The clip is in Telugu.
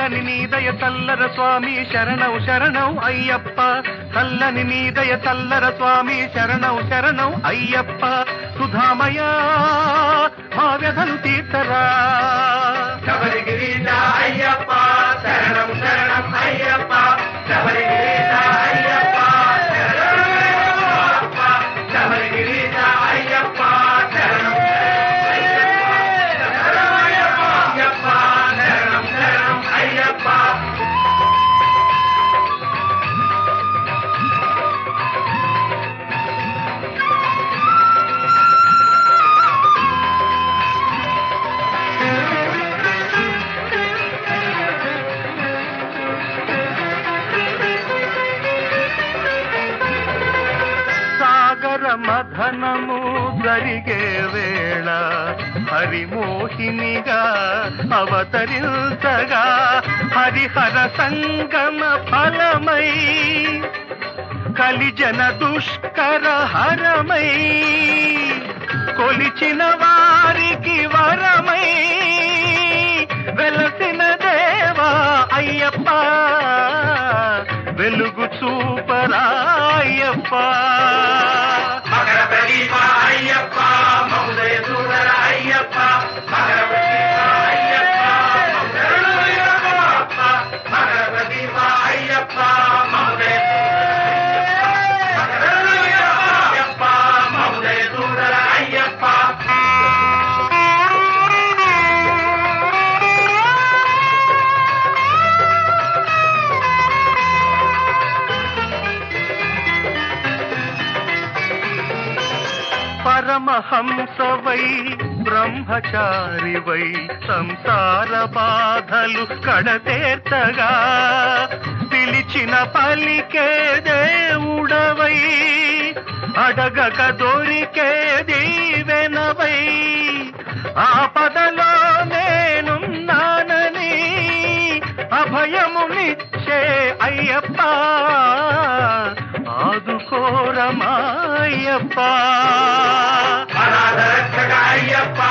చల్లని నీదయ చల్లర స్వామి శరణం శరణం అయ్యప్ప చల్లని నీదయ చల్లర స్వామి శరణం శరణం అయ్యప్ప సుధామయ మా వ్యధలు తీర్చరా శబరిగిరీశ అయ్యప్ప శరణం శరణం అయ్యప్ప శబరిగిరీశ అయ్యప్ప శరణం అయ్యప్ప శబరిగిరీశ అయ్యప్ప శరణం శరణం అయ్యప్ప శరణం శరణం అయ్యప్ప సాగర మథనము జరిగే వేళ హరిమోహినిగా అవతరించగా హరిహర సంగమ ఫలమై కలిజన దుష్కర హరమై కొలిచిన వారికి వరమై వెలసిన దేవా అయ్యప్ప వెలుగు చూపరాయ్యప్ప మకర ప్రదీప అయ్యప్ప మౌదయ సూదర అయ్యప్ప మకర ప్రదీప అయ్యప్ప శరణమయ్యప్ప మకర ప్రదీప అయ్యప్ప మౌదయ అయ్యప్ప మౌదయ సూదర అయ్యప్ప పరమహంసవై బ్రహ్మచారివై సంసార బాధలు కడతేర్చగా పిలిచిన పలికే దేవుడవై అడగక దొరికే దీవెనవై ఆపదలో నేనున్నానని అభయమునిచ్చే అయ్యప్ప ఆదుకోరమాయ్యప్ప అనాథ రక్షక అయ్యప్ప